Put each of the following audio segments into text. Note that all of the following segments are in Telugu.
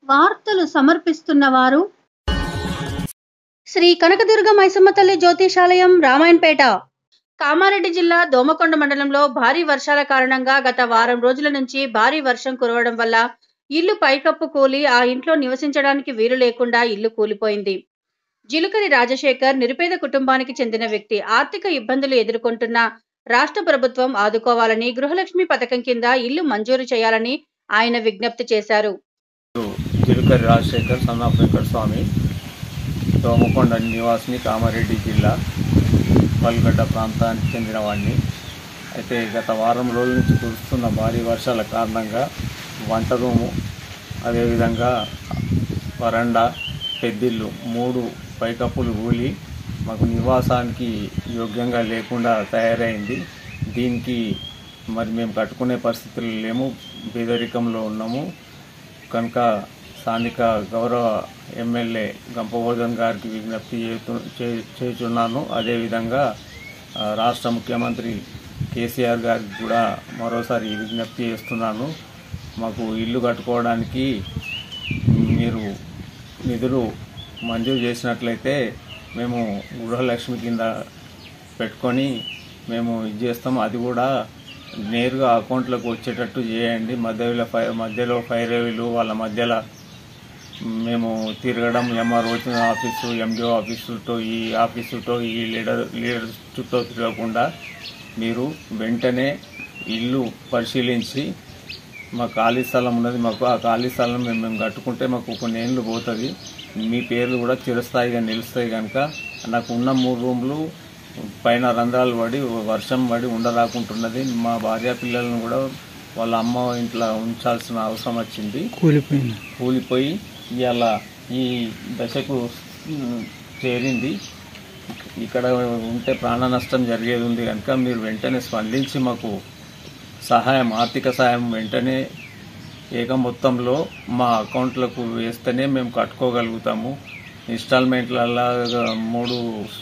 వార్తలు సమర్పిస్తున్న వారు శ్రీ కనకదుర్గ మైసమ్మ తల్లి జ్యోతిషాలయం రామాయణపేట కామారెడ్డి జిల్లా దోమకొండ మండలంలో భారీ వర్షాల కారణంగా గత వారం రోజుల నుంచి భారీ వర్షం కురవడం వల్ల ఇల్లు పైకప్పు కూలి ఆ ఇంట్లో నివసించడానికి వీలు లేకుండా ఇల్లు కూలిపోయింది జిలుకరి రాజశేఖర్ నిరుపేద కుటుంబానికి చెందిన వ్యక్తి ఆర్థిక ఇబ్బందులు ఎదుర్కొంటున్న రాష్ట్ర ప్రభుత్వం ఆదుకోవాలని గృహలక్ష్మి పథకం కింద ఇల్లు మంజూరు చేయాలని ఆయన విజ్ఞప్తి చేశారు చిలుకరి రాజశేఖర్ సన్నాఫ్ వెంకట స్వామి దోమకొండ నివాసిని కామారెడ్డి జిల్లా పల్గడ్డ ప్రాంతానికి చెందినవాడిని అయితే గత వారం రోజుల నుంచి కురుస్తున్న భారీ వర్షాల కారణంగా వంట రూము అదేవిధంగా వరండా పెద్దిల్లు మూడు పైకప్పులు ఊలి మాకు నివాసానికి యోగ్యంగా లేకుండా తయారైంది దీనికి మరి మేము కట్టుకునే పరిస్థితులు లేము పేదరికంలో ఉన్నాము కనుక స్థానిక గౌరవ ఎమ్మెల్యే గంపగోధన్ గారికి విజ్ఞప్తి చేతు- చే- చేస్తున్నాను అదేవిధంగా ఆ, రాష్ట్ర ముఖ్యమంత్రి కేసీఆర్ గారికి కూడా మరోసారి విజ్ఞప్తి చేస్తున్నాను మాకు ఇల్లు కట్టుకోవడానికి మీరు నిధులు మంజూరు చేసినట్లయితే మేము గృహలక్ష్మి కింద పెట్టుకొని మేము ఇది చేస్తాం అది కూడా నేరుగా అకౌంట్లోకి వచ్చేటట్టు చేయండి మధ్యలో ఫై మధ్యలో ఫైరవీలు వాళ్ళ మధ్యలో మేము తిరగడం ఎంఆర్ఓ ఆఫీసు ఎండిఓ ఆఫీసుతో ఈ ఆఫీసుతో ఈ లీడర్ లీడర్ చుట్టూ తిరగకుండా మీరు వెంటనే ఇల్లు పరిశీలించి మా ఖాళీ స్థలం ఉన్నది మాకు ఆ ఖాళీ స్థలం మేము మేము కట్టుకుంటే మాకు కొన్ని ఏళ్ళు పోతుంది మీ పేర్లు కూడా చిరస్థాయిగా నిలుస్తాయి కనుక నాకు ఉన్న మూడు రూమ్లు పైన రంధ్రాలు పడి వర్షం పడి ఉండరాకుంటున్నది మా భార్య పిల్లలను కూడా వాళ్ళ అమ్మ ఇంట్లో ఉంచాల్సిన అవసరం వచ్చింది కూలిపోయింది కూలిపోయి ఇవాళ ఈ దశకు ఉమ్, చేరింది ఇక్కడ ఉంటే ప్రాణ నష్టం జరిగేది ఉంది కనుక మీరు వెంటనే స్పందించి మాకు సహాయం ఆర్థిక సహాయం వెంటనే ఏక మొత్తంలో మా అకౌంట్లకు వేస్తేనే మేము కట్టుకోగలుగుతాము ఇన్స్టాల్మెంట్లలో మూడు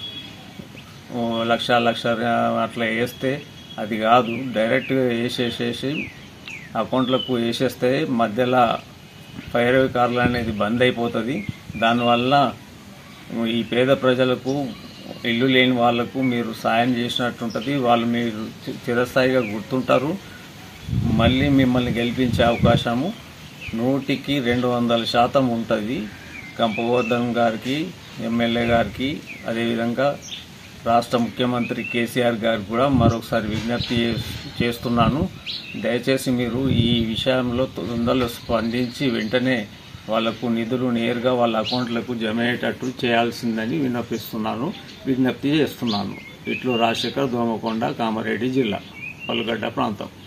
ఓ లక్ష లక్ష అట్లా వేస్తే అది కాదు డైరెక్ట్గా వేసేసేసి అకౌంట్లకు వేసేస్తే మధ్యలో ఫైర్ కార్లు అనేది బంద్ అయిపోతుంది దానివల్ల ఈ పేద ప్రజలకు ఇల్లు లేని వాళ్లకు మీరు సాయం చేసినట్టుంటుంది వాళ్ళు మీరు చి- చిరస్థాయిగా గుర్తుంటారు మళ్ళీ మిమ్మల్ని గెలిపించే అవకాశము నూటికి రెండు వందల శాతం ఉంటుంది కంపగోధన్ గారికి ఎమ్మెల్యే గారికి అదేవిధంగా రాష్ట్ర ముఖ్యమంత్రి కేసీఆర్ గారికి కూడా మరొకసారి విజ్ఞప్తి చే- చేస్తున్నాను దయచేసి మీరు ఈ విషయంలో తొందరలో స్పందించి వెంటనే వాళ్లకు నిధులు నేరుగా వాళ్ళ అకౌంట్లకు జమ అయ్యేటట్టు చేయాల్సిందని విన్నపిస్తున్నాను విజ్ఞప్తి చేస్తున్నాను ఇట్లు రాజశేఖర్ దోమకొండ కామారెడ్డి జిల్లా పల్గడ్డ ప్రాంతం